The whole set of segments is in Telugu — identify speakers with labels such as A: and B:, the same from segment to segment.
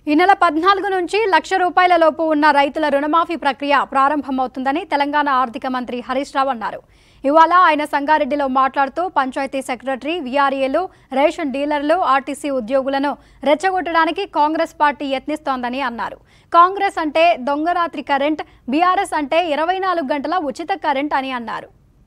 A: ఈ నెల పద్నాలుగు నుంచి లక్ష రూపాయల లోపు ఉన్న రైతుల రుణమాఫీ ప్రక్రియ ప్రారంభమవుతుందని తెలంగాణ ఆర్థిక మంత్రి హరీష్ రావు అన్నారు ఇవాళ ఆయన సంగారెడ్డిలో మాట్లాడుతూ పంచాయతీ సెక్రటరీ వీఆర్ఏలు రేషన్ డీలర్లు ఆర్టీసీ ఉద్యోగులను రెచ్చగొట్టడానికి కాంగ్రెస్ పార్టీ యత్నిస్తోందని అన్నారు కాంగ్రెస్ అంటే దొంగరాత్రి కరెంట్ బీఆర్ఎస్ అంటే ఇరవై నాలుగు గంటల ఉచిత కరెంట్ అని అన్నారు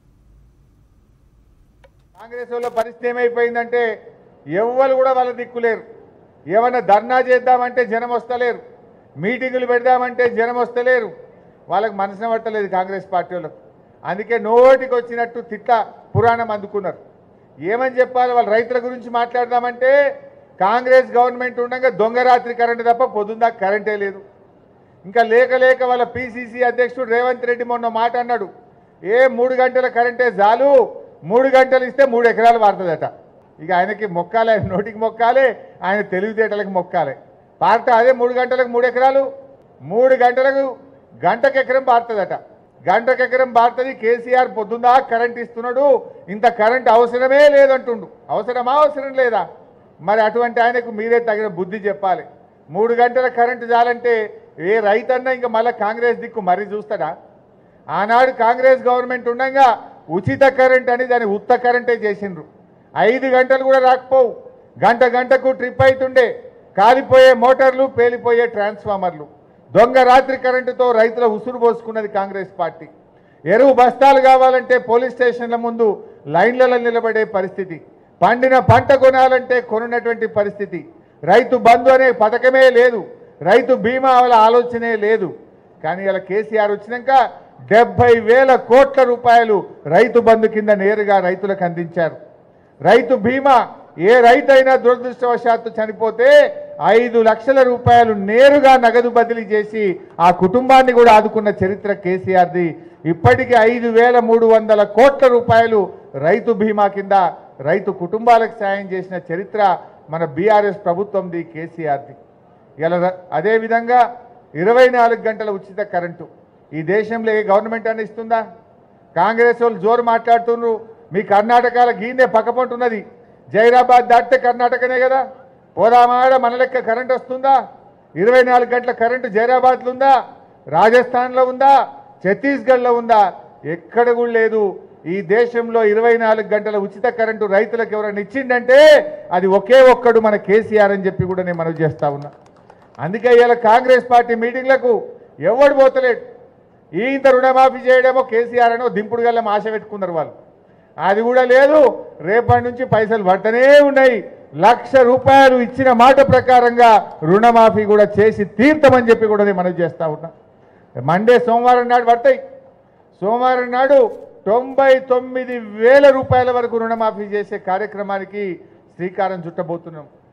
B: కాంగ్రెస్ వాళ్ళ పరిస్థితి ఏమైపోయిందంటే ఎవ్వరు కూడా వాళ్ళ దిక్కులేరు ఏమన్నా ధర్నా చేద్దామంటే జనం వస్తలేరు మీటింగులు పెడదామంటే జనం వస్తలేరు వాళ్ళకి మనసున పట్టలేదు కాంగ్రెస్ పార్టీ వాళ్ళకు అందుకే నోటికి వచ్చినట్టు తిట్ట పురాణం అందుకున్నారు ఏమని చెప్పాలి వాళ్ళ రైతుల గురించి మాట్లాడదామంటే కాంగ్రెస్ గవర్నమెంట్ ఉండగా దొంగరాత్రి కరెంటు తప్ప పొద్దుందా కరెంటే లేదు ఇంకా లేక లేక వాళ్ళ పిసిసి అధ్యక్షుడు రేవంత్ రెడ్డి మొన్న మాట అన్నాడు ఏ మూడు గంటల కరెంటే చాలు మూడు గంటలు ఇస్తే మూడు ఎకరాలు వాడుతుందట ఇక ఆయనకి మొక్కాలి ఆయన నోటికి మొక్కాలి ఆయన తెలివితేటలకు మొక్కాలి పార్ట అదే మూడు గంటలకు మూడు ఎకరాలు మూడు గంటలకు గంటకు ఎకరం పారుతుందట గంటకు ఎకరం పారుతుంది కేసీఆర్ పొద్దుందా కరెంట్ ఇస్తున్నాడు ఇంత కరెంట్ అవసరమే లేదంటుండు అవసరమా అవసరం లేదా మరి అటువంటి ఆయనకు మీరే తగిన బుద్ధి చెప్పాలి మూడు గంటల కరెంటు చాలంటే ఏ రైతన్నా ఇంకా మళ్ళీ కాంగ్రెస్ దిక్కు మరీ చూస్తాడా ఆనాడు కాంగ్రెస్ గవర్నమెంట్ ఉండగా ఉచిత కరెంట్ అని దాన్ని ఉత్త కరెంటే చేసిండ్రు ఐదు గంటలు కూడా రాకపోవు గంట గంటకు ట్రిప్ అవుతుండే కాలిపోయే మోటార్లు పేలిపోయే ట్రాన్స్ఫార్మర్లు దొంగ రాత్రి కరెంటుతో రైతుల ఉసురు పోసుకున్నది కాంగ్రెస్ పార్టీ ఎరువు బస్తాలు కావాలంటే పోలీస్ స్టేషన్ల ముందు లైన్లలో నిలబడే పరిస్థితి పండిన పంట కొనాలంటే కొనున్నటువంటి పరిస్థితి రైతు బంధు అనే పథకమే లేదు రైతు బీమా వాళ్ళ ఆలోచనే లేదు కానీ ఇలా కేసీఆర్ వచ్చినాక డెబ్బై వేల కోట్ల రూపాయలు రైతు బంధు కింద నేరుగా రైతులకు అందించారు రైతు బీమా ఏ రైతు అయినా దురదృష్టవశాత్తు చనిపోతే ఐదు లక్షల రూపాయలు నేరుగా నగదు బదిలీ చేసి ఆ కుటుంబాన్ని కూడా ఆదుకున్న చరిత్ర కేసీఆర్ది ఇప్పటికీ ఐదు వేల మూడు వందల కోట్ల రూపాయలు రైతు బీమా కింద రైతు కుటుంబాలకు సాయం చేసిన చరిత్ర మన బీఆర్ఎస్ ప్రభుత్వంది కేసీఆర్ది ఇలా ర- అదేవిధంగా ఇరవై నాలుగు గంటల ఉచిత కరెంటు ఈ దేశంలో ఏ గవర్నమెంట్ అని ఇస్తుందా కాంగ్రెస్ వాళ్ళు జోరు మాట్లాడుతున్నారు మీ కర్ణాటకలో గీందే పక్కపంటున్నది జైరాబాద్ దాటితే కర్ణాటకనే కదా పోదామాడ మన లెక్క కరెంట్ వస్తుందా ఇరవై నాలుగు గంటల కరెంటు జైరాబాద్లో ఉందా రాజస్థాన్లో ఉందా ఛత్తీస్గఢ్లో ఉందా ఎక్కడ కూడా లేదు ఈ దేశంలో ఇరవై నాలుగు గంటల ఉచిత కరెంటు రైతులకు ఎవరైనా ఇచ్చిండంటే అది ఒకే ఒక్కడు మన కేసీఆర్ అని చెప్పి కూడా నేను మనవి చేస్తా ఉన్నా అందుకే ఇవాళ కాంగ్రెస్ పార్టీ మీటింగ్లకు ఎవడు పోతలేడు ఈ ఇంత రుణమాఫీ చేయడమో కేసీఆర్ అనో దింపుడు గల్ల ఆశ పెట్టుకున్నారు వాళ్ళు అది కూడా లేదు రేపటి నుంచి పైసలు పడతనే ఉన్నాయి లక్ష రూపాయలు ఇచ్చిన మాట ప్రకారంగా రుణమాఫీ కూడా చేసి తీర్థమని చెప్పి కూడా నేను మనవి చేస్తా ఉన్నా మండే సోమవారం నాడు పడతాయి సోమవారం నాడు తొంభై తొమ్మిది వేల రూపాయల వరకు రుణమాఫీ చేసే కార్యక్రమానికి శ్రీకారం చుట్టబోతున్నాం